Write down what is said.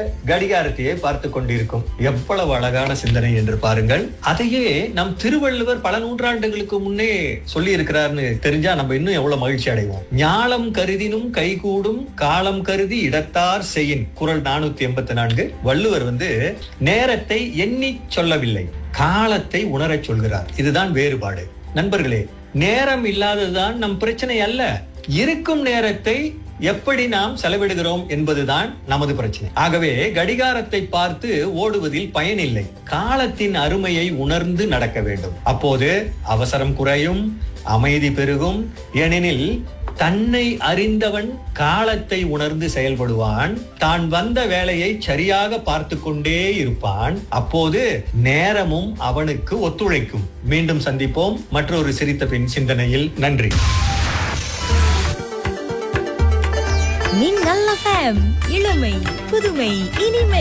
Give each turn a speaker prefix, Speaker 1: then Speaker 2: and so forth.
Speaker 1: கடிகாரத்தையே பார்த்து கொண்டிருக்கும் எவ்வளவு அழகான சிந்தனை என்று பாருங்கள் அதையே நம் திருவள்ளுவர் பல நூற்றாண்டுகளுக்கு முன்னே சொல்லி இருக்கிறார்னு தெரிஞ்சா நம்ம இன்னும் எவ்வளவு மகிழ்ச்சி அடைவோம் ஞாலம் கருதினும் கைகூடும் காலம் கருதி இடத்தார் செய்யின் குரல் நானூத்தி எண்பத்தி நான்கு வள்ளுவர் வந்து நேரத்தை எண்ணி சொல்லவில்லை காலத்தை உணரச் சொல்கிறார் இதுதான் வேறுபாடு நண்பர்களே நேரம் இல்லாததுதான் நம் பிரச்சனை அல்ல இருக்கும் நேரத்தை எப்படி நாம் செலவிடுகிறோம் என்பதுதான் நமது பிரச்சனை ஆகவே கடிகாரத்தை பார்த்து ஓடுவதில் பயனில்லை காலத்தின் அருமையை உணர்ந்து நடக்க வேண்டும் அப்போது அவசரம் குறையும் அமைதி பெருகும் ஏனெனில் தன்னை அறிந்தவன் காலத்தை உணர்ந்து செயல்படுவான் தான் வந்த வேலையை சரியாக பார்த்து கொண்டே இருப்பான் அப்போது நேரமும் அவனுக்கு ஒத்துழைக்கும் மீண்டும் சந்திப்போம் மற்றொரு சிரித்த பின் சிந்தனையில் நன்றி
Speaker 2: மின்னல் FM இளமை புதுமை இனிமை